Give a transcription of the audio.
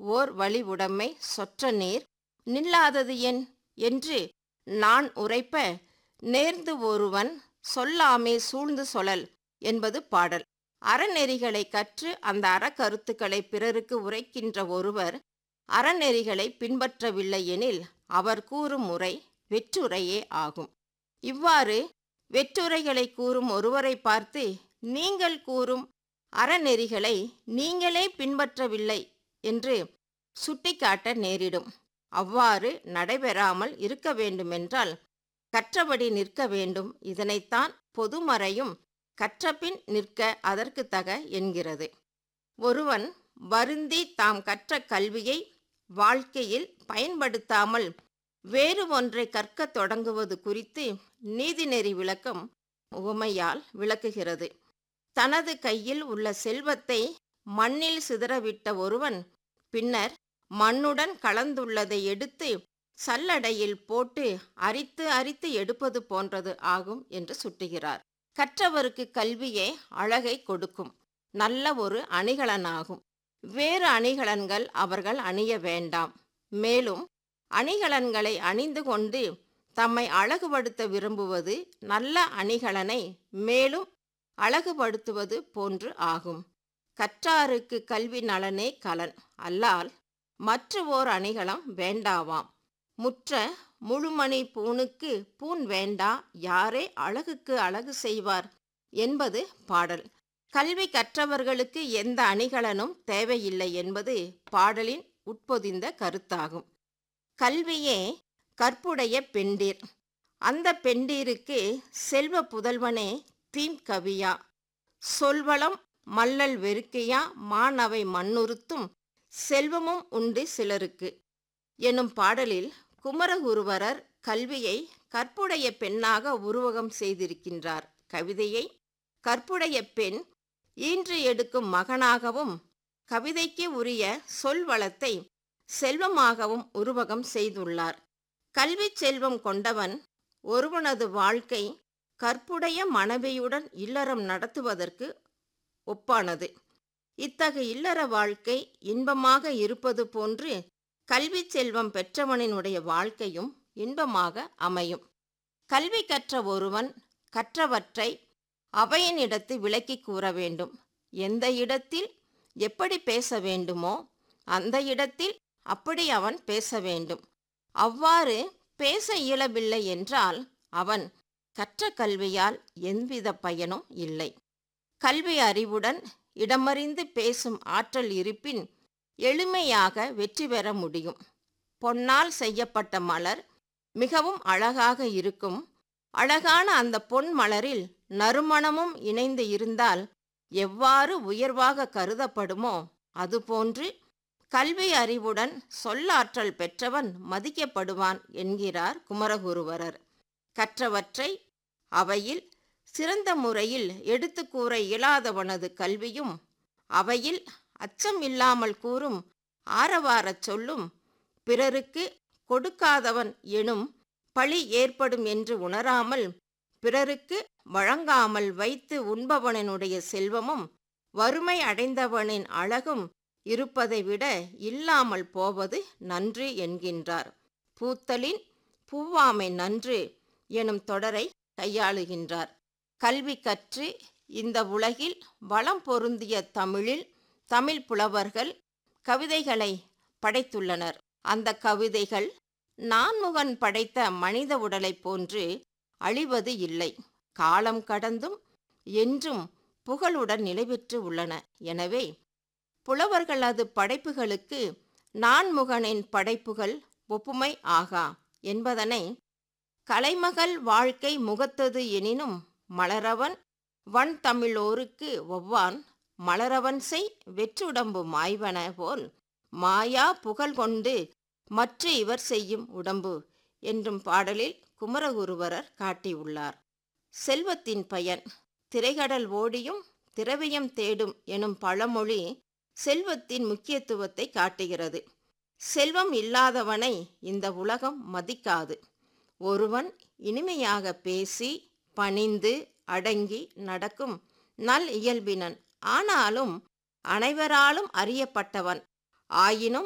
ஓர் வழி உடைமை சொற்ற நீர் நில்லாதது என் என்று நான் உரைப்ப நேர்ந்து ஒருவன் சொல்லாமே சூழ்ந்து சொலல் என்பது பாடல் அறநெறிகளை கற்று அந்த அறக்கருத்துக்களை பிறருக்கு உரைக்கின்ற ஒருவர் அறநெறிகளை பின்பற்றவில்லை எனில் அவர் கூறும் முறை வெற்றுரையே ஆகும் இவ்வாறு வெற்றுரைகளை கூறும் ஒருவரை பார்த்து நீங்கள் கூறும் அறநெறிகளை நீங்களே பின்பற்றவில்லை என்று சுட்டிக்காட்ட நேரிடும் அவ்வாறு நடைபெறாமல் இருக்க வேண்டுமென்றால் கற்றபடி நிற்க வேண்டும் இதனைத்தான் பொதுமறையும் கற்றபின் நிற்க அதற்கு தக என்கிறது ஒருவன் வருந்தி தாம் கற்ற கல்வியை வாழ்க்கையில் பயன்படுத்தாமல் வேறு ஒன்றை கற்கத் தொடங்குவது குறித்து நீதிநெறி விளக்கம் உவமையால் விளக்குகிறது தனது கையில் உள்ள செல்வத்தை மண்ணில் சிதறவிட்ட ஒருவன் பின்னர் மண்ணுடன் கலந்துள்ளதை எடுத்து சல்லடையில் போட்டு அரித்து அரித்து எடுப்பது போன்றது ஆகும் என்று சுட்டுகிறார் கற்றவருக்கு கல்வியே அழகை கொடுக்கும் நல்ல ஒரு அணிகலனாகும் வேறு அணிகலன்கள் அவர்கள் அணிய வேண்டாம் மேலும் அணிகலன்களை அணிந்து கொண்டு தம்மை அழகுபடுத்த விரும்புவது நல்ல அணிகலனை மேலும் அழகுபடுத்துவது போன்று ஆகும் கற்றாருக்கு கல்வி நலனே கலன் அல்லால் மற்ற ஓர் அணிகலம் வேண்டாவாம் முற்ற முழுமணி பூணுக்கு பூன் வேண்டா யாரே அழகுக்கு அழகு செய்வார் என்பது பாடல் கல்வி கற்றவர்களுக்கு எந்த அணிகலனும் தேவையில்லை என்பது பாடலின் உட்பொதிந்த கருத்தாகும் கல்வியே கற்புடைய பெண்டீர் அந்த பெண்டீருக்கு செல்வ புதல்வனே தீம் கவியா சொல்வளம் மல்லல் வெறுக்கையா மானவை மண்ணுறுத்தும் செல்வமும் உண்டு சிலருக்கு எனும் பாடலில் குமரகுருவரர் கல்வியை கற்புடைய பெண்ணாக உருவகம் செய்திருக்கின்றார் கவிதையை கற்புடைய பெண் ஈன்று எடுக்கும் மகனாகவும் கவிதைக்கு உரிய சொல் வளத்தை செல்வமாகவும் உருவகம் செய்துள்ளார் கல்வி செல்வம் கொண்டவன் ஒருவனது வாழ்க்கை கற்புடைய மனைவியுடன் இல்லறம் நடத்துவதற்கு ஒப்பானது இத்தகு இல்லற வாழ்க்கை இன்பமாக இருப்பது போன்று கல்வி செல்வம் பெற்றவனினுடைய வாழ்க்கையும் இன்பமாக அமையும் கல்வி கற்ற ஒருவன் கற்றவற்றை அவையினிடத்து விளக்கி கூற வேண்டும் எந்த இடத்தில் எப்படி பேச வேண்டுமோ அந்த இடத்தில் அப்படி அவன் பேச வேண்டும் அவ்வாறு பேச இயலவில்லை என்றால் அவன் கற்ற கல்வியால் எவ்வித பயனும் இல்லை கல்வி அறிவுடன் இடமறிந்து பேசும் ஆற்றல் இருப்பின் எளிமையாக வெற்றி பெற முடியும் பொன்னால் செய்யப்பட்ட மலர் மிகவும் அழகாக இருக்கும் அழகான அந்த பொன் மலரில் நறுமணமும் இணைந்து இருந்தால் எவ்வாறு உயர்வாக கருதப்படுமோ அதுபோன்று கல்வி அறிவுடன் சொல்லாற்றல் பெற்றவன் மதிக்கப்படுவான் என்கிறார் குமரகுருவரர் கற்றவற்றை அவையில் சிறந்த முறையில் எடுத்து கூற இயலாதவனது கல்வியும் அவையில் அச்சம் இல்லாமல் கூறும் ஆரவாரச் சொல்லும் பிறருக்கு கொடுக்காதவன் எனும் பழி ஏற்படும் என்று உணராமல் பிறருக்கு வழங்காமல் வைத்து உண்பவனினுடைய செல்வமும் வறுமை அடைந்தவனின் அழகும் இருப்பதை விட இல்லாமல் போவது நன்று என்கின்றார் பூத்தலின் பூவாமை நன்று எனும் தொடரை கையாளுகின்றார் கல்வி கற்று இந்த உலகில் வளம் பொருந்திய தமிழில் தமிழ் புலவர்கள் கவிதைகளை படைத்துள்ளனர் அந்த கவிதைகள் நான்முகன் படைத்த மனித உடலைப் போன்று அழிவது இல்லை காலம் கடந்தும் என்றும் புகழுடன் நிலைபெற்று உள்ளன எனவே புலவர்களது படைப்புகளுக்கு நான்முகனின் படைப்புகள் ஒப்புமை ஆகா என்பதனை கலைமகள் வாழ்க்கை முகத்தது எனினும் மலரவன் வன் தமிழோருக்கு ஒவ்வான் மலரவன் செய் வெற்றுடம்பு மாய்வன போல் மாயா புகழ் கொண்டு மற்ற இவர் செய்யும் உடம்பு என்றும் பாடலில் குமரகுருவரர் காட்டியுள்ளார் செல்வத்தின் பயன் திரைகடல் ஓடியும் திரவியம் தேடும் எனும் பழமொழி செல்வத்தின் முக்கியத்துவத்தை காட்டுகிறது செல்வம் இல்லாதவனை இந்த உலகம் மதிக்காது ஒருவன் இனிமையாக பேசி பணிந்து அடங்கி நடக்கும் நல் இயல்பினன் ஆனாலும் அனைவராலும் அறியப்பட்டவன் ஆயினும்